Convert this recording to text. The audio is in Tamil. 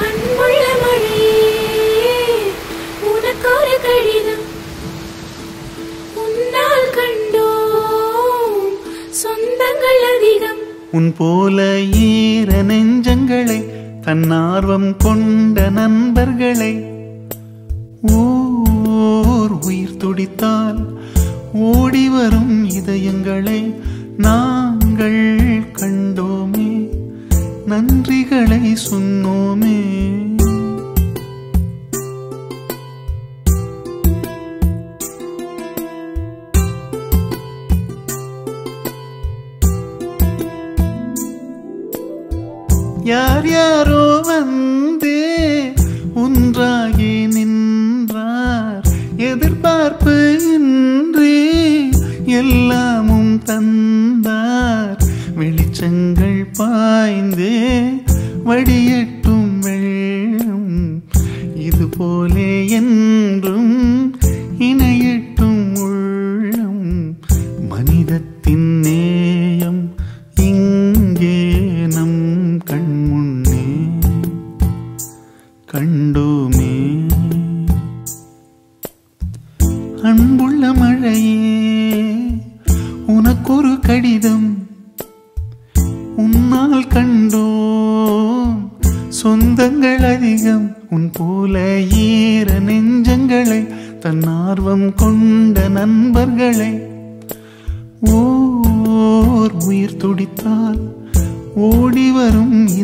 அன்புள்ள மழையே உனக்கொரு கடிதம் உன்னால் கண்டோம் சொந்தங்கள் அதிகம் உன் போல ஈர நெஞ்சங்களை தன்னார்வம் கொண்ட நண்பர்களை ஓர் உயிர் துடித்தால் ஓடி வரும் இதயங்களை நாங்கள் கண்டோமே நன்றிகளை சொன்னோமே யார் யாரோ வந்தே ஒன்றாகி நின்றார் எதிர்பார்ப்பு இன்றி எல்லாமும் தந்தார் வெளிச்சங்கள் பாய்ந்தே வடியட்டும் வெள்ளம் இது போலே என்றும் இணையட்டும் உள்ளம் மனிதத்தின் நேயம் இங்கே நம் கண்முன்னே கண்டோமே அன்புள்ள மழையே உனக்கொரு கடிதம் உன்னால் கண்டோம் சொந்தங்கள் அதிகம் உன் போல ஈர நெஞ்சங்களை தன்னார்வம் கொண்ட நண்பர்களை ஓர் உயிர் துடித்தால் ஓடி வரும்